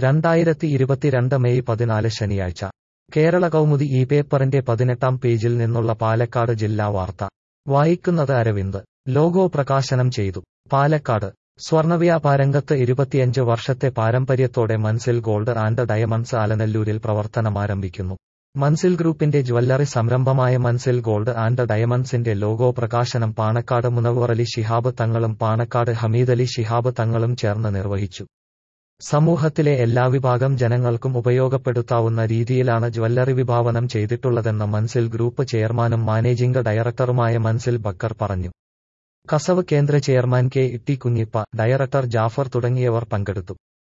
രണ്ടായിരത്തി ഇരുപത്തിരണ്ട് മെയ് പതിനാല് ശനിയാഴ്ച കേരള കൗമുദി ഈ പേപ്പറിന്റെ പതിനെട്ടാം പേജിൽ നിന്നുള്ള പാലക്കാട് ജില്ലാ വാർത്ത വായിക്കുന്നത് അരവിന്ദ് ലോഗോ പ്രകാശനം ചെയ്തു പാലക്കാട് സ്വർണവ്യാപാരംഗത്ത് ഇരുപത്തിയഞ്ച് വർഷത്തെ പാരമ്പര്യത്തോടെ മൻസിൽ ഗോൾഡ് ആൻഡ് ഡയമണ്ട്സ് ആലനല്ലൂരിൽ പ്രവർത്തനമാരംഭിക്കുന്നു മൻസിൽ ഗ്രൂപ്പിന്റെ ജ്വല്ലറി സംരംഭമായ മൻസിൽ ഗോൾഡ് ആൻഡ് ഡയമണ്ട്സിന്റെ ലോഗോ പ്രകാശനം പാണക്കാട് മുനവ്വറലി ശിഹാബ് തങ്ങളും പാണക്കാട് ഹമീദലി ശിഹാബ് തങ്ങളും ചേർന്ന് നിർവഹിച്ചു സമൂഹത്തിലെ എല്ലാ വിഭാഗം ജനങ്ങൾക്കും ഉപയോഗപ്പെടുത്താവുന്ന രീതിയിലാണ് ജ്വല്ലറി വിഭാവനം ചെയ്തിട്ടുള്ളതെന്ന് മൻസിൽ ഗ്രൂപ്പ് ചെയർമാനും മാനേജിംഗ് ഡയറക്ടറുമായ മൻസിൽ ബക്കർ പറഞ്ഞു കസവ് കേന്ദ്ര chairman K Itty Kunhippa director Jafar തുടങ്ങിയവർ പങ്കെടുത്തു